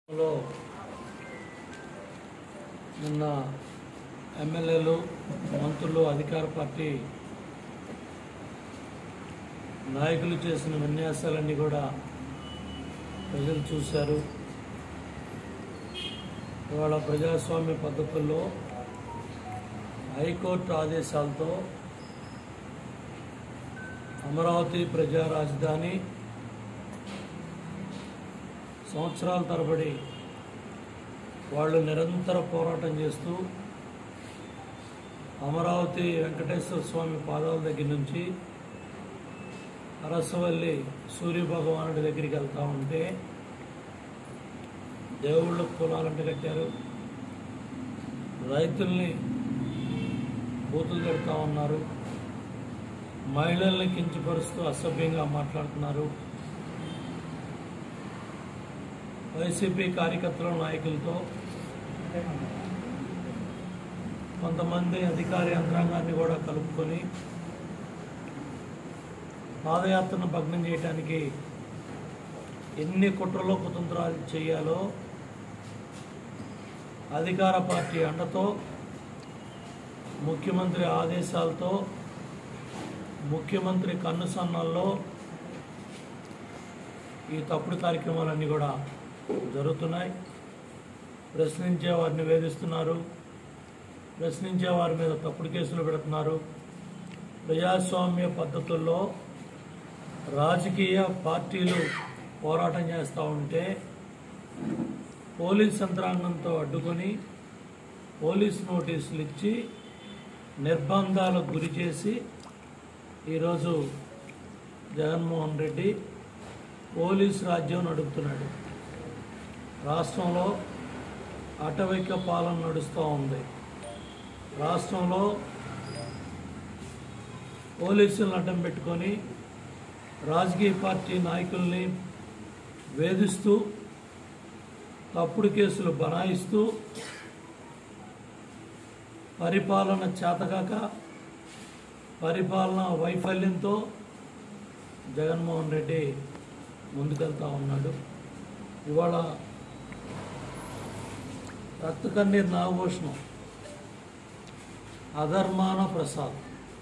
లో నిన్న ఎమ్మెల్యేలు మంత్రులు అధికార పార్టీ నాయకులు చేసిన విన్యాసాలన్నీ కూడా ప్రజలు చూశారు ఇవాళ ప్రజాస్వామ్య పద్ధతుల్లో హైకోర్టు ఆదేశాలతో అమరావతి ప్రజా రాజధాని సంవత్సరాల తరబడి వాళ్ళు నిరంతర పోరాటం చేస్తూ అమరావతి వెంకటేశ్వర స్వామి పాదాల దగ్గర నుంచి అరసవల్లి సూర్య భగవానుడి దగ్గరికి వెళ్తా ఉంటే దేవుళ్ళ కులాలంట కట్టారు రైతుల్ని బూతులు పెడతా ఉన్నారు మహిళల్ని కించపరుస్తూ అసభ్యంగా మాట్లాడుతున్నారు వైసీపీ కార్యకర్తల నాయకులతో కొంతమంది అధికార యంత్రాంగాన్ని కూడా కలుపుకొని పాదయాత్రను భగ్నం చేయడానికి ఎన్ని కుట్రలో కుతంత్రాలు చేయాలో అధికార పార్టీ అండతో ముఖ్యమంత్రి ఆదేశాలతో ముఖ్యమంత్రి కన్నుసన్నల్లో ఈ తప్పుడు కార్యక్రమాలన్నీ కూడా జరుగుతున్నాయి ప్రశ్నించే వారిని వేధిస్తున్నారు ప్రశ్నించే వారి మీద తప్పుడు కేసులు పెడుతున్నారు ప్రజాస్వామ్య పద్ధతుల్లో రాజకీయ పార్టీలు పోరాటం చేస్తూ ఉంటే పోలీస్ యంత్రాంగంతో అడ్డుకొని పోలీస్ నోటీసులు ఇచ్చి నిర్బంధాలకు గురి చేసి ఈరోజు జగన్మోహన్ రెడ్డి పోలీస్ రాజ్యం నడుపుతున్నాడు రాష్ట్రంలో అటవిక పాలన నడుస్తూ ఉంది రాష్ట్రంలో పోలీసులను అడ్డం పెట్టుకొని రాజకీయ పార్టీ నాయకుల్ని వేధిస్తూ తప్పుడు కేసులు బనాయిస్తూ పరిపాలన చేతకాక పరిపాలన వైఫల్యంతో జగన్మోహన్ రెడ్డి ముందుకెళ్తా ఉన్నాడు ఇవాళ రక్త కన్నీరు నాగభూషణం అధర్మాన ప్రసాద్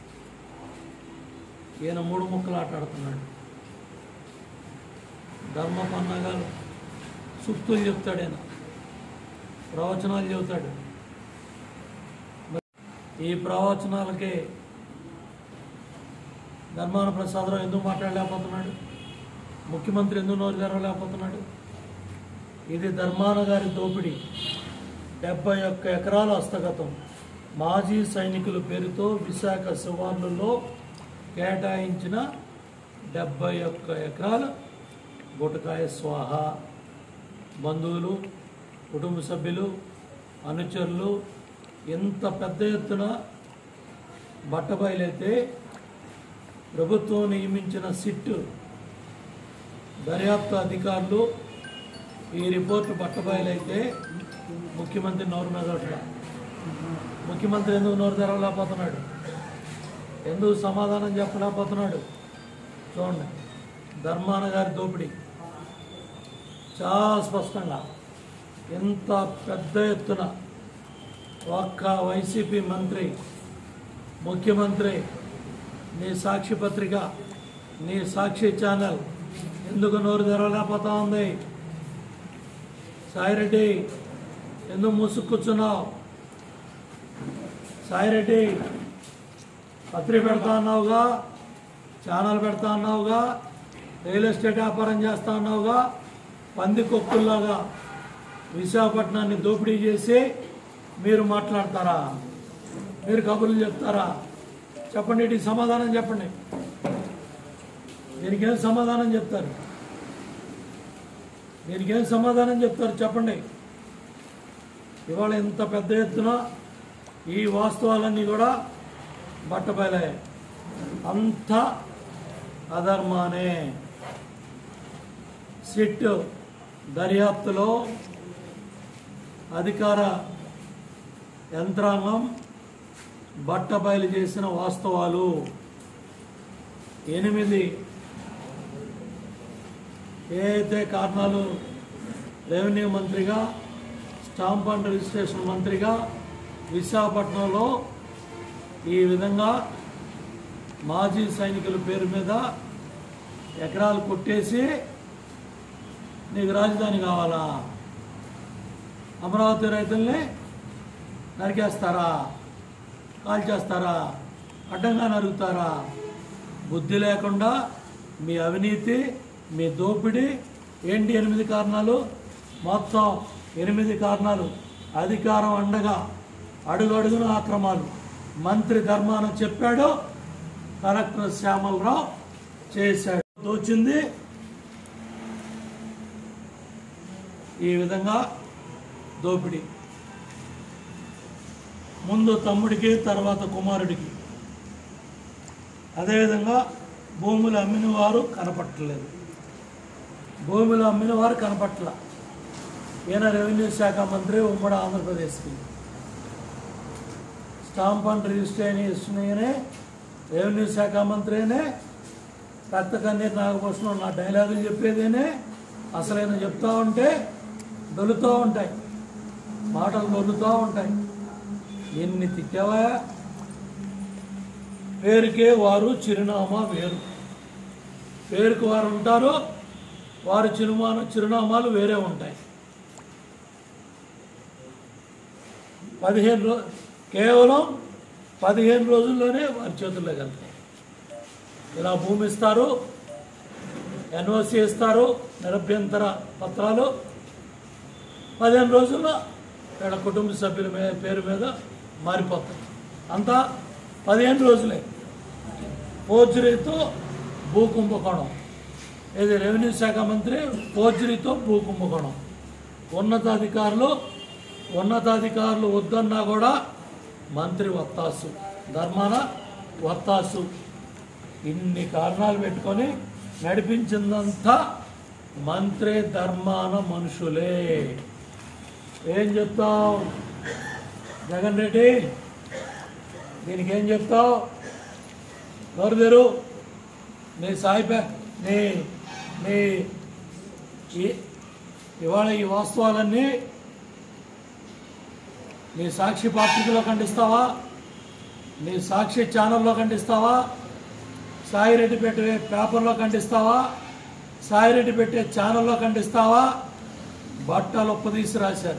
ఈయన మూడు ముక్కలు ఆట ఆడుతున్నాడు ధర్మ పన్నాగాలు సూక్తులు చెప్తాడు ఈయన ప్రవచనాలు చెబుతాడు మరి ఈ ప్రవచనాలకి ధర్మాన ప్రసాదరావు ఎందుకు మాట్లాడలేకపోతున్నాడు ముఖ్యమంత్రి ఎందుకు నోరు తెరవలేకపోతున్నాడు ఇది ధర్మాన గారి దోపిడీ డెబ్బై ఒక్క ఎకరాల హస్తగతం మాజీ సైనికుల పేరుతో విశాఖ శివార్లలో కేటాయించిన డెబ్బై ఒక్క ఎకరాల గుటకాయ స్వాహ బంధువులు కుటుంబ సభ్యులు అనుచరులు ఇంత పెద్ద ఎత్తున బట్టబయలైతే ప్రభుత్వం నియమించిన సిట్టు దర్యాప్తు అధికారులు ఈ రిపోర్టు పట్టబయలైతే ముఖ్యమంత్రి నోరు మెదట్ల ముఖ్యమంత్రి ఎందుకు నోరు తెరవలేకపోతున్నాడు ఎందుకు సమాధానం చెప్పలేకపోతున్నాడు చూడండి ధర్మాన గారి దోపిడీ చాలా స్పష్టంగా ఎంత పెద్ద ఎత్తున ఒక్క వైసీపీ మంత్రి ముఖ్యమంత్రి నీ సాక్షి పత్రిక నీ సాక్షి ఛానల్ ఎందుకు నోరు తెరవలేకపోతా ఉంది సాయిరెడ్డి ఎందుకు మూసుకు కూర్చున్నావు సాయిరెడ్డి పత్రిక పెడతా అన్నావుగా ఛానల్ పెడతా అన్నావుగా రియల్ ఎస్టేట్ వ్యాపారం చేస్తా అన్నావుగా పంది కొక్కుల్లాగా విశాఖపట్నాన్ని దోపిడీ చేసి మీరు మాట్లాడతారా మీరు కబుర్లు చెప్తారా చెప్పండి వీటికి సమాధానం చెప్పండి దీనికి ఏం సమాధానం చెప్తారు దీనికి ఏం సమాధానం చెప్తారు చెప్పండి ఇవాళ ఇంత పెద్ద ఎత్తున ఈ వాస్తవాలన్నీ కూడా బట్టబయలే అంత అధర్మానే సిట్ దర్యాప్తులో అధికార యంత్రాంగం బట్టబయలు చేసిన వాస్తవాలు ఎనిమిది ఏ అయితే కారణాలు రెవెన్యూ మంత్రిగా స్టాంప్ అండ్ రిజిస్ట్రేషన్ మంత్రిగా విశాఖపట్నంలో ఈ విధంగా మాజీ సైనికుల పేరు మీద ఎకరాలు కొట్టేసి నీకు రాజధాని కావాలా అమరావతి రైతుల్ని నరికేస్తారా కాల్చేస్తారా అడ్డంగా నరుగుతారా బుద్ధి లేకుండా మీ అవినీతి మీ దోపిడీ ఏంటి ఎనిమిది కారణాలు మొత్తం ఎనిమిది కారణాలు అధికారం అండగా అడుగు అడుగున ఆక్రమాలు మంత్రి ధర్మాన చెప్పాడు కలెక్టర్ శ్యామలరావు చేశాడు దోచింది ఈ విధంగా దోపిడీ ముందు తమ్ముడికి తర్వాత కుమారుడికి అదేవిధంగా భూములు అమ్మిన వారు కనపట్టలేదు భూములు అమ్మిన వారు కనపట్ల ఈయన రెవెన్యూ శాఖ మంత్రి ఉమ్మడి ఆంధ్రప్రదేశ్కి స్టాంప్ అండ్ రిజిస్ట్రేషన్ ఈయనే రెవెన్యూ శాఖ మంత్రినే రక్త కన్నీరు నాగభూషణం నా డైలాగులు చెప్పేదేనే అసలైన చెప్తా ఉంటే దొలుతూ ఉంటాయి మాటలు దొరుకుతూ ఉంటాయి ఎన్ని తిట్టావా పేరుకే వారు చిరునామా వేరు పేరుకు వారు ఉంటారు వారి చిరుమాన చిరునామాలు వేరే ఉంటాయి పదిహేను రో కేవలం పదిహేను రోజుల్లోనే వారి చేతుల్లోకి వెళ్తాయి ఇలా భూమి ఇస్తారు ఎన్ఓసి ఇస్తారు నిరభ్యంతర పత్రాలు పదిహేను రోజుల్లో ఇక్కడ కుటుంబ సభ్యుల మీద పేరు మీద మారిపోతాయి అంతా పదిహేను రోజులే ఫోర్జరీతో భూ కుంభకోణం ఇది రెవెన్యూ శాఖ మంత్రి ఫోర్జరీతో భూ కుంభకోణం ఉన్నతాధికారులు ఉన్నతాధికారులు వద్దన్నా కూడా మంత్రి వత్తాసు ధర్మాన వత్తాసు ఇన్ని కారణాలు పెట్టుకొని నడిపించిందంతా మంత్రి ధర్మాన మనుషులే ఏం చెప్తావు జగన్ రెడ్డి దీనికి ఏం చెప్తావు నోరు తెరు నీ సాయిపే నీ నీ ఈ- ఇవాళ ఈ వాస్తవాలన్నీ నీ సాక్షి పాత్రికలో ఖండిస్తావా నీ సాక్షి ఛానల్లో ఖండిస్తావా సాయిరెడ్డి పెట్టే పేపర్లో ఖండిస్తావా సాయిరెడ్డి పెట్టే ఛానల్లో ఖండిస్తావా బట్టలు ఉప్పదీసి రాశారు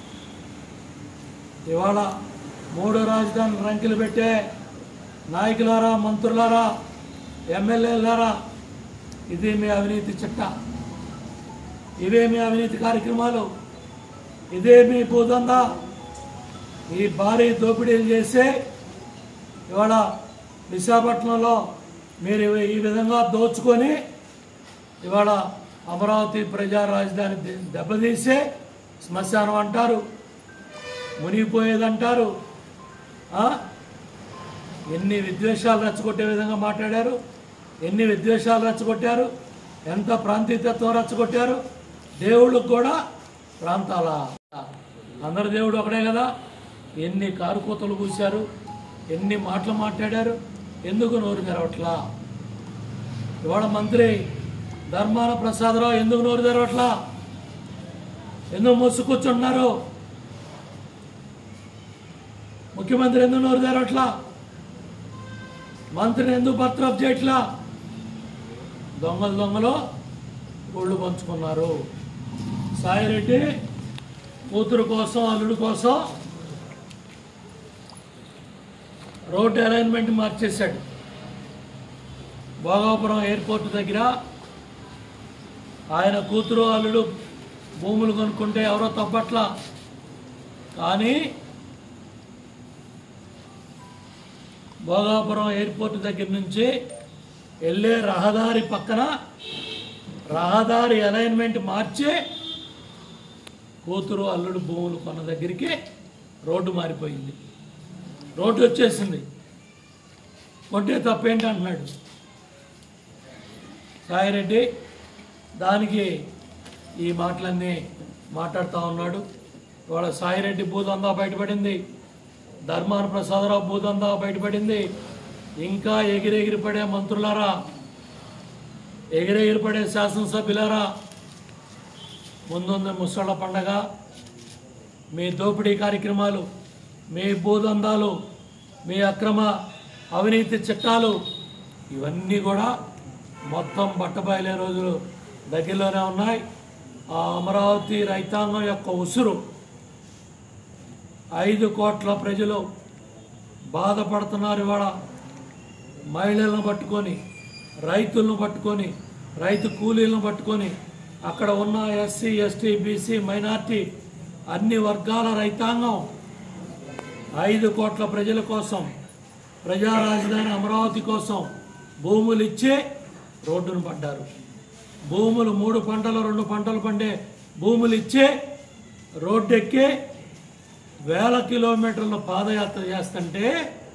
ఇవాళ మూడు రాజధాని రంకెలు పెట్టే నాయకులారా మంత్రులారా ఎమ్మెల్యేలారా ఇది మీ అవినీతి చిట్ట ఇవే మీ అవినీతి కార్యక్రమాలు ఇదే మీ భూదందా ఈ భారీ దోపిడీలు చేసి ఇవాళ విశాఖపట్నంలో మీరు ఈ విధంగా దోచుకొని ఇవాళ అమరావతి ప్రజా రాజధాని దె- దెబ్బతీసి శ్మశానం అంటారు మునిగిపోయేదంటారు ఆ? ఎన్ని విద్వేషాలు రెచ్చగొట్టే విధంగా మాట్లాడారు ఎన్ని విద్వేషాలు రెచ్చగొట్టారు ఎంత ప్రాంతీయతత్వం రెచ్చగొట్టారు దేవుళ్ళకు కూడా ప్రాంతాల అందరి దేవుడు ఒకడే కదా ఎన్ని కారుకోతలు కూశారు ఎన్ని మాటలు మాట్లాడారు ఎందుకు నోరు తెరవట్లా ఇవాళ మంత్రి ధర్మాన ప్రసాదరావు ఎందుకు నోరు తెరవట్లా ఎందుకు మూసు కూర్చుంటున్నారు ముఖ్యమంత్రి ఎందుకు నోరు తెరవట్లా మంత్రిని ఎందుకు బర్తరఫ్ చేయట్లా దొంగలు దొంగలు ఒళ్ళు పంచుకున్నారు సాయిరెడ్డి కూతురు కోసం అల్లుడు కోసం రోడ్ అలైన్మెంట్ మార్చేశాడు భోగాపురం ఎయిర్పోర్ట్ దగ్గర ఆయన కూతురు అల్లుడు భూములు కొనుక్కుంటే ఎవరో తప్పట్ల కానీ భోగాపురం ఎయిర్పోర్ట్ దగ్గర నుంచి వెళ్ళే రహదారి పక్కన రహదారి అలైన్మెంట్ మార్చి కూతురు అల్లుడు భూములు కొన్న దగ్గరికి రోడ్డు మారిపోయింది రోడ్డు వచ్చేసింది కొంటే తప్పేంటి అంటున్నాడు సాయిరెడ్డి దానికి ఈ మాటలన్నీ మాట్లాడుతూ ఉన్నాడు ఇవాళ సాయిరెడ్డి భూదందా బయటపడింది ధర్మాన ప్రసాదరావు భూదందా బయటపడింది ఇంకా ఎగిరెగిరి పడే మంత్రులారా ఎగిరెగిరి పడే శాసనసభ్యులారా ముందుంది ముసళ్ళ పండగ మీ దోపిడీ కార్యక్రమాలు మీ భూదందాలు మీ అక్రమ అవినీతి చట్టాలు ఇవన్నీ కూడా మొత్తం బట్టబయలే రోజులు దగ్గరలోనే ఉన్నాయి ఆ అమరావతి రైతాంగం యొక్క ఉసురు ఐదు కోట్ల ప్రజలు బాధపడుతున్నారు ఇవాళ మహిళలను పట్టుకొని రైతులను పట్టుకొని రైతు కూలీలను పట్టుకొని అక్కడ ఉన్న ఎస్సీ ఎస్టీ బీసీ మైనార్టీ అన్ని వర్గాల రైతాంగం ఐదు కోట్ల ప్రజల కోసం ప్రజా రాజధాని అమరావతి కోసం భూములు ఇచ్చే రోడ్డును పడ్డారు భూములు మూడు పంటలు రెండు పంటలు పండే భూములు ఇచ్చే రోడ్డు ఎక్కి వేల కిలోమీటర్ల పాదయాత్ర చేస్తుంటే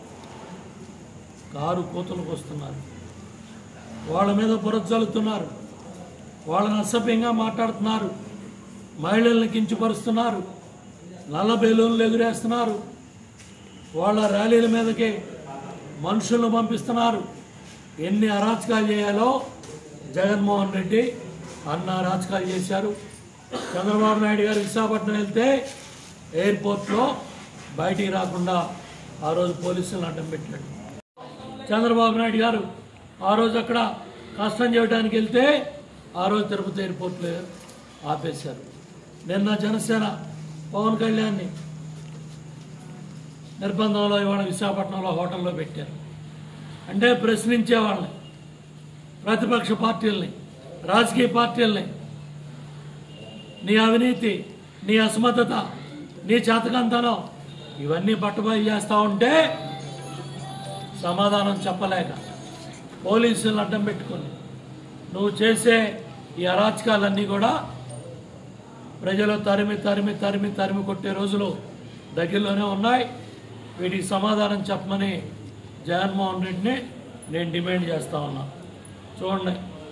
కారు కోతలకు వస్తున్నారు వాళ్ళ మీద బురజల్లుతున్నారు వాళ్ళని అసభ్యంగా మాట్లాడుతున్నారు మహిళల్ని కించపరుస్తున్నారు నల్ల బెలూన్లు ఎగురేస్తున్నారు వాళ్ళ ర్యాలీల మీదకి మనుషులను పంపిస్తున్నారు ఎన్ని అరాచకాలు చేయాలో జగన్మోహన్ రెడ్డి అన్న అరాచకాలు చేశారు చంద్రబాబు నాయుడు గారు విశాఖపట్నం వెళ్తే ఎయిర్పోర్ట్లో బయటికి రాకుండా ఆ రోజు పోలీసులను అడ్డం పెట్టాడు చంద్రబాబు నాయుడు గారు ఆ రోజు అక్కడ కష్టం చేయడానికి వెళ్తే ఆ రోజు తిరుపతి ఎయిర్పోర్ట్లో ఆపేశారు నిన్న జనసేన పవన్ కళ్యాణ్ని నిర్బంధంలో ఇవాళ విశాఖపట్నంలో హోటల్లో పెట్టారు అంటే ప్రశ్నించే వాళ్ళని ప్రతిపక్ష పార్టీల్ని రాజకీయ పార్టీల్ని నీ అవినీతి నీ అసమర్థత నీ చేతకంతనం ఇవన్నీ బట్టబయలు చేస్తూ ఉంటే సమాధానం చెప్పలేక పోలీసులను అడ్డం పెట్టుకొని నువ్వు చేసే ఈ అరాచకాలన్నీ కూడా ప్రజలు తరిమి తరిమి తరిమి తరిమి కొట్టే రోజులు దగ్గరలోనే ఉన్నాయి వీటికి సమాధానం చెప్పమని జగన్మోహన్ రెడ్డిని నేను డిమాండ్ చేస్తా ఉన్నా చూడండి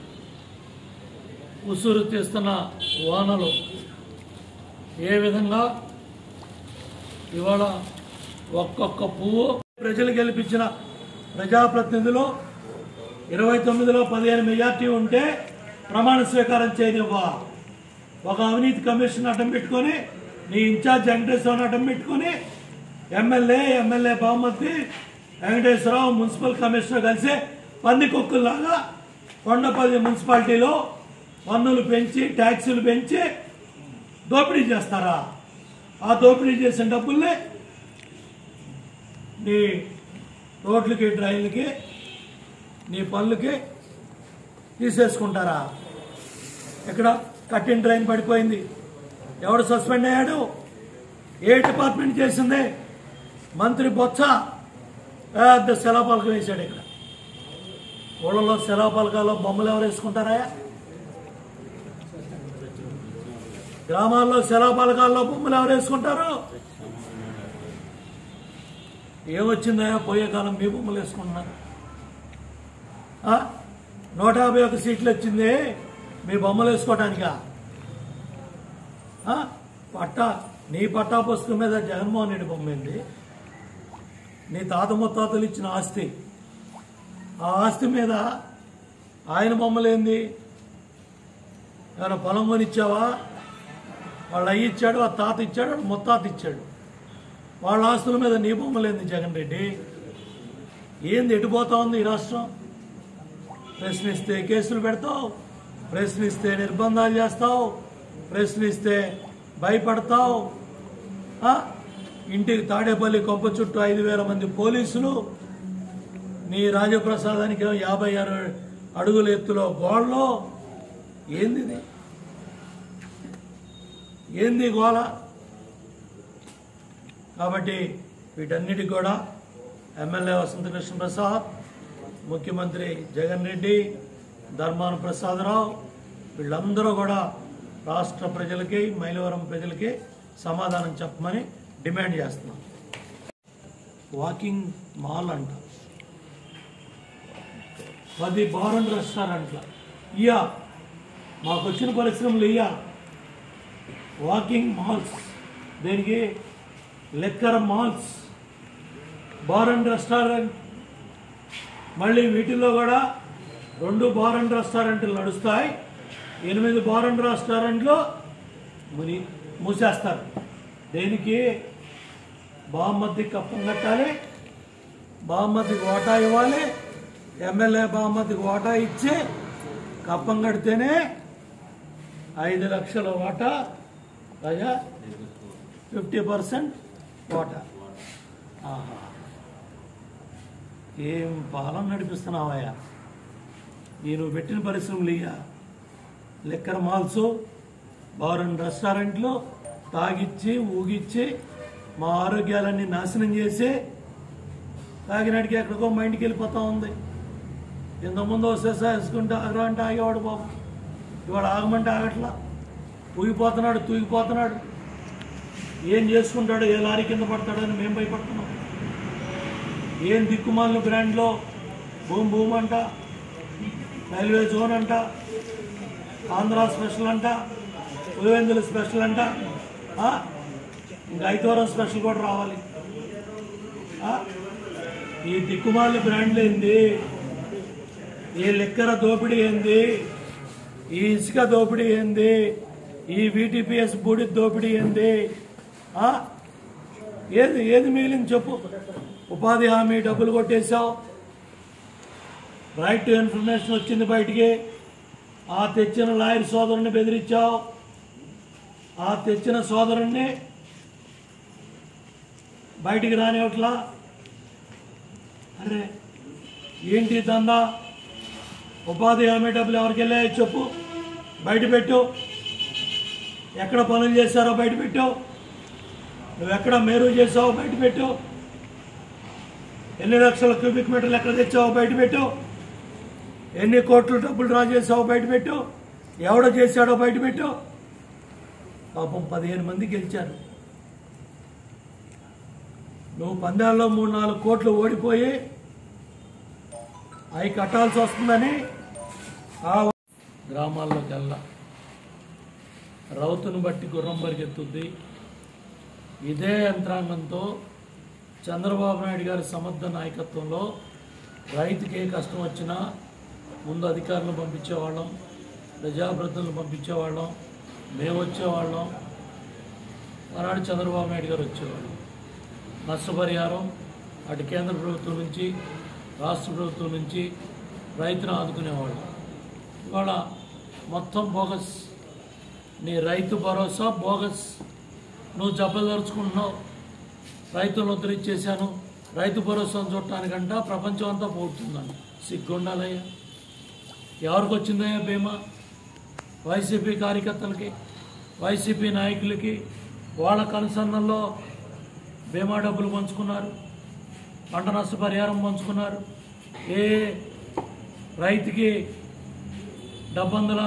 ఉసురు తీస్తున్న వానలు ఏ విధంగా ఇవాళ ఒక్కొక్క పువ్వు ప్రజలు గెలిపించిన ప్రజాప్రతినిధులు ఇరవై తొమ్మిదిలో పదిహేను మెజార్టీ ఉంటే ప్రమాణ స్వీకారం చేయనివ్వా ఒక అవినీతి కమిషన్ అడ్డం పెట్టుకొని నీ ఇన్ఛార్జ్ వెంకటేశ్వరరావు అడ్డం పెట్టుకొని ఎమ్మెల్యే ఎమ్మెల్యే బహుమతి వెంకటేశ్వరరావు మున్సిపల్ కమిషనర్ కలిసి పంది కుక్కుల్లాగా కొండపల్లి మున్సిపాలిటీలో పన్నులు పెంచి ట్యాక్సులు పెంచి దోపిడీ చేస్తారా ఆ దోపిడీ చేసిన డబ్బుల్ని నీ రోడ్లకి డ్రైన్లకి నీ పనులకి తీసేసుకుంటారా ఇక్కడ కట్టిన ట్రైన్ పడిపోయింది ఎవడు సస్పెండ్ అయ్యాడు ఏ డిపార్ట్మెంట్ చేసింది మంత్రి బొత్స పెద్ద శిలాపలకం వేశాడు ఇక్కడ ఊళ్ళలో శిలాపలకాల్లో బొమ్మలు ఎవరు వేసుకుంటారా గ్రామాల్లో శిలాపలకాల్లో బొమ్మలు ఎవరు వేసుకుంటారు ఏమొచ్చిందా పోయే కాలం మీ బొమ్మలు వేసుకుంటున్నారు ఆ? నూట యాభై ఒక్క సీట్లు వచ్చింది మీ బొమ్మలు వేసుకోవటానికా ఆ? పట్టా నీ పట్టా పుస్తకం మీద జగన్మోహన్ రెడ్డి బొమ్మ ఏంది నీ తాత ముత్తాతలు ఇచ్చిన ఆస్తి ఆ ఆస్తి మీద ఆయన బొమ్మలేంది ఏమైనా పొలం కొనిచ్చావా వాళ్ళు అయ్యి ఇచ్చాడు ఆ తాత ఇచ్చాడు వాడు ముత్తాత ఇచ్చాడు వాళ్ళ ఆస్తుల మీద నీ బొమ్మలేంది జగన్ రెడ్డి ఏంది ఎటుపోతా ఉంది ఈ రాష్ట్రం ప్రశ్నిస్తే కేసులు పెడతావు ప్రశ్నిస్తే నిర్బంధాలు చేస్తావు ప్రశ్నిస్తే భయపడతావు ఆ? ఇంటికి తాడేపల్లి కొంప చుట్టూ ఐదు వేల మంది పోలీసులు నీ రాజప్రసాదానికి ఏమో యాభై ఆరు అడుగుల ఎత్తులో గోళ్ళలో ఏంది ఇది? ఏంది గోళ కాబట్టి వీటన్నిటికి కూడా ఎమ్మెల్యే వసంత కృష్ణ ప్రసాద్ ముఖ్యమంత్రి జగన్ రెడ్డి ధర్మాన ప్రసాదరావు వీళ్ళందరూ కూడా రాష్ట్ర ప్రజలకి మైలవరం ప్రజలకి సమాధానం చెప్పమని డిమాండ్ చేస్తున్నాం వాకింగ్ మాల్ అంట పది బార్ అండ్ రెస్టారెంట్ల ఇయా మాకు వచ్చిన పరిశ్రమలు ఇయ్యా వాకింగ్ మాల్స్ దేనికి లెక్కర మాల్స్ బార్ అండ్ రెస్టారెంట్ మళ్ళీ వీటిల్లో కూడా రెండు బార్ అండ్ రెస్టారెంట్లు నడుస్తాయి ఎనిమిది బార్ అండ్ రెస్టారెంట్లు ముని మూసేస్తారు దేనికి బామ్మద్దికి కప్పం కట్టాలి బామ్మద్దికి ఓటా ఇవ్వాలి ఎమ్మెల్యే బామ్మద్దికి ఓటా ఇచ్చి కప్పం కడితేనే ఐదు లక్షల ఓటా అయ్యా ఫిఫ్టీ పర్సెంట్ ఓటా ఆహా ఏం పాలన నడిపిస్తున్నావయ్యా నేను పెట్టిన పరిశ్రమలు ఇయ్య లిక్కర్ మాల్స్ బార్ అండ్ రెస్టారెంట్లు తాగిచ్చి ఊగిచ్చి మా ఆరోగ్యాలన్నీ నాశనం చేసి తాగినాడికి ఎక్కడికో మా ఇంటికి వెళ్ళిపోతా ఉంది ఇంతకుముందు వస్తే వేసుకుంటే ఆగరా అంటే ఆగేవాడు బాబు ఇవాడు ఆగమంటే ఆగట్లా ఊగిపోతున్నాడు తూగిపోతున్నాడు ఏం చేసుకుంటాడో ఏ లారీ కింద పడతాడని మేము భయపడుతున్నాం ఏం దిక్కుమాలిన బ్రాండ్లో భూమ్ భూమ్ అంట రైల్వే జోన్ అంట ఆంధ్ర స్పెషల్ అంట పులివెందుల స్పెషల్ అంట ఆ? ఇంకా ఐతవరం స్పెషల్ కూడా రావాలి ఆ? ఈ దిక్కుమాలిన బ్రాండ్లు ఏంది ఈ లిక్కర దోపిడీ ఏంది ఈ ఇసుక దోపిడీ ఏంది ఈ వీటీపీఎస్ బూడి దోపిడీ ఏంది ఆ? ఏది ఏది మిగిలింది చెప్పు ఉపాధి హామీ డబ్బులు కొట్టేశావు రైట్ టు ఇన్ఫర్మేషన్ వచ్చింది బయటికి ఆ తెచ్చిన లాయర్ సోదరుని బెదిరించావు ఆ తెచ్చిన సోదరుణ్ణి బయటికి రానివట్లా అరే ఏంటి దందా ఉపాధి హామీ డబ్బులు ఎవరికి వెళ్ళాయో చెప్పు బయట పెట్టు ఎక్కడ పనులు చేశారో బయట పెట్టు నువ్వు ఎక్కడ మేరు చేసావో బయట పెట్టు ఎన్ని లక్షల క్యూబిక్ మీటర్లు ఎక్కడ తెచ్చావో బయట పెట్టు ఎన్ని కోట్లు డబ్బులు డ్రా చేసావో బయట పెట్టు ఎవడో చేశాడో బయట పెట్టు పాపం పదిహేను మంది గెలిచారు నువ్వు పందాల్లో మూడు నాలుగు కోట్లు ఓడిపోయి అవి కట్టాల్సి వస్తుందని ఆ గ్రామాల్లోకి వెళ్ళా రౌతును బట్టి గుర్రం పరిగెత్తుద్ది ఇదే యంత్రాంగంతో చంద్రబాబు నాయుడు గారి సమర్థ నాయకత్వంలో రైతుకి ఏ కష్టం వచ్చినా ముందు అధికారులను పంపించేవాళ్ళం ప్రజాప్రతినిధులను పంపించేవాళ్ళం మేము వచ్చేవాళ్ళం ఆనాడు చంద్రబాబు నాయుడు గారు వచ్చేవాళ్ళు నష్టపరిహారం అటు కేంద్ర ప్రభుత్వం నుంచి రాష్ట్ర ప్రభుత్వం నుంచి రైతును ఆదుకునేవాళ్ళు ఇవాళ మొత్తం బోగస్ నీ రైతు భరోసా బోగస్ నువ్వు జబ్బదలుచుకుంటున్నావు రైతులను ఉద్ధరించేశాను రైతు భరోసాను చూడటానికంట ప్రపంచం అంతా పోతుందని సిగ్గుండాలయ్యా ఎవరికి వచ్చిందయ్యా బీమా వైసీపీ కార్యకర్తలకి వైసీపీ నాయకులకి వాళ్ళ కనుసన్నల్లో బీమా డబ్బులు పంచుకున్నారు పంట నష్ట పరిహారం పంచుకున్నారు ఏ రైతుకి డబ్బందల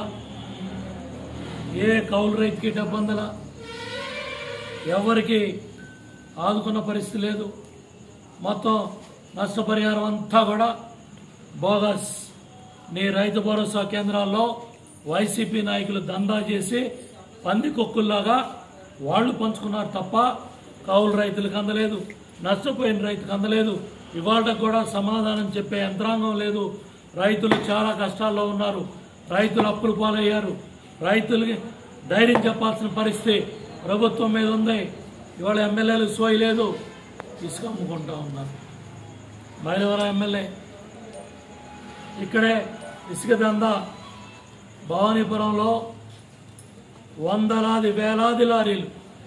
ఏ కౌలు రైతుకి డబ్బందల ఎవరికి ఆదుకున్న పరిస్థితి లేదు మొత్తం నష్టపరిహారం అంతా కూడా బోగస్ నీ రైతు భరోసా కేంద్రాల్లో వైసీపీ నాయకులు దందా చేసి పంది కొక్కుల్లాగా వాళ్ళు పంచుకున్నారు తప్ప కౌలు రైతులకు అందలేదు నష్టపోయిన రైతుకు అందలేదు ఇవాళ కూడా సమాధానం చెప్పే యంత్రాంగం లేదు రైతులు చాలా కష్టాల్లో ఉన్నారు రైతులు అప్పులు పాలయ్యారు రైతులకి ధైర్యం చెప్పాల్సిన పరిస్థితి ప్రభుత్వం మీద ఉంది ఇవాళ ఎమ్మెల్యేలు సోయి లేదు ఇసుక అమ్ముకుంటా ఉన్నారు మైలవరం ఎమ్మెల్యే ఇక్కడే ఇసుక దందా భవానీపురంలో వందలాది వేలాది లారీలు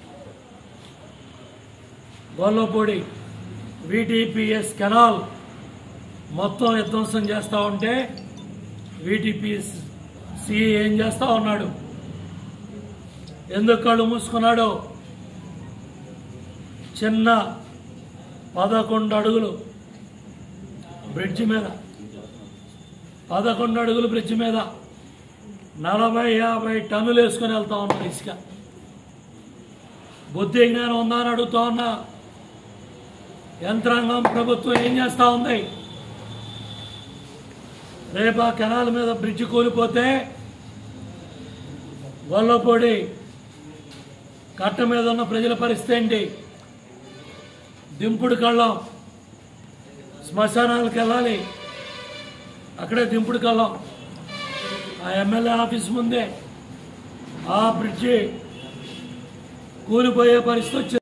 గొల్లపూడి విటిపిఎస్ కెనాల్ మొత్తం విధ్వంసం చేస్తా ఉంటే విటిపిఎస్ సి ఏం చేస్తా ఉన్నాడు ఎందుకు కళ్ళు మూసుకున్నాడు చిన్న పదకొండు అడుగులు బ్రిడ్జి మీద పదకొండు అడుగులు బ్రిడ్జి మీద నలభై యాభై టన్నులు వేసుకొని వెళ్తా ఉన్నారు ఇసుక బుద్ధి జ్ఞానం ఉందా అని అడుగుతా ఉన్నా యంత్రాంగం ప్రభుత్వం ఏం చేస్తా ఉంది రేపు ఆ కెనాల్ మీద బ్రిడ్జి కూలిపోతే గొల్లపూడి కట్ట మీద ఉన్న ప్రజల పరిస్థితి ఏంటి దింపుడు కళ్ళం శ్మశానాలకు వెళ్ళాలి అక్కడే దింపుడు కళ్ళం ఆ ఎమ్మెల్యే ఆఫీస్ ముందే ఆ బ్రిడ్జి కూలిపోయే పరిస్థితి వచ్చింది